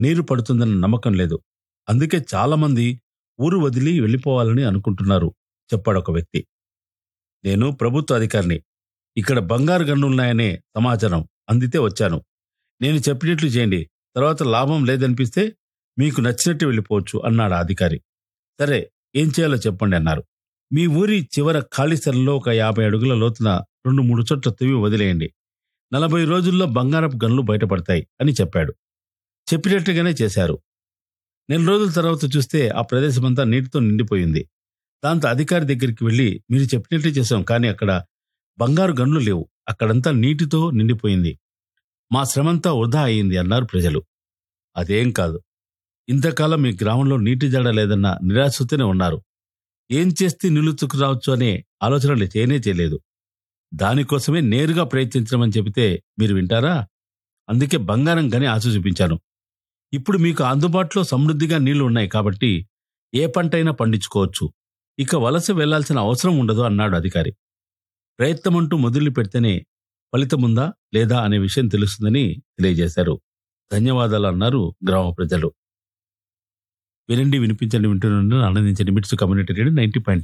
నీరు పడుతుందన్న నమ్మకం లేదు అందుకే చాలా మంది ఊరు వదిలి వెళ్ళిపోవాలని అనుకుంటున్నారు చెప్పాడు ఒక వ్యక్తి నేను ప్రభుత్వ అధికారిని ఇక్కడ బంగారు గన్నులున్నాయనే సమాచారం అందితే వచ్చాను నేను చెప్పినట్లు చేయండి తర్వాత లాభం లేదనిపిస్తే మీకు నచ్చినట్టు వెళ్ళిపోవచ్చు అన్నాడు ఆ అధికారి సరే ఏం చేయాలో చెప్పండి అన్నారు మీ ఊరి చివర ఖాళీ స్థలంలో ఒక యాభై అడుగుల లోతున రెండు మూడు చోట్ల తవ్వి వదిలేయండి నలభై రోజుల్లో బంగారపు గన్లు బయటపడతాయి అని చెప్పాడు చెప్పినట్టుగానే చేశారు నెల రోజుల తర్వాత చూస్తే ఆ ప్రదేశమంతా నీటితో నిండిపోయింది దాంతో అధికారి దగ్గరికి వెళ్ళి మీరు చెప్పినట్లే చేశాం కానీ అక్కడ బంగారు గన్లు లేవు అక్కడంతా నీటితో నిండిపోయింది మా శ్రమంతా వృధా అయింది అన్నారు ప్రజలు అదేం కాదు ఇంతకాలం మీ గ్రామంలో నీటి జడ లేదన్న నిరాశతోనే ఉన్నారు ఏం చేస్తే నిలుచుకు రావచ్చు అనే ఆలోచనలు చేయనే చేయలేదు దానికోసమే నేరుగా ప్రయత్నించమని చెబితే మీరు వింటారా అందుకే బంగారం గని ఆశ చూపించాను ఇప్పుడు మీకు అందుబాటులో సమృద్ధిగా నీళ్లు ఉన్నాయి కాబట్టి ఏ పంటైనా పండించుకోవచ్చు ఇక వలస వెళ్లాల్సిన అవసరం ఉండదు అన్నాడు అధికారి ప్రయత్నమంటూ మొదలు పెడితేనే ఫలితముందా లేదా అనే విషయం తెలుస్తుందని తెలియజేశారు ధన్యవాదాలు అన్నారు గ్రామ ప్రజలు వినండి వినిపించండి వింటున్న ఆనందించండి మిట్స్ కమ్యూనిటీ రేడియో నైన్టీ పాయింట్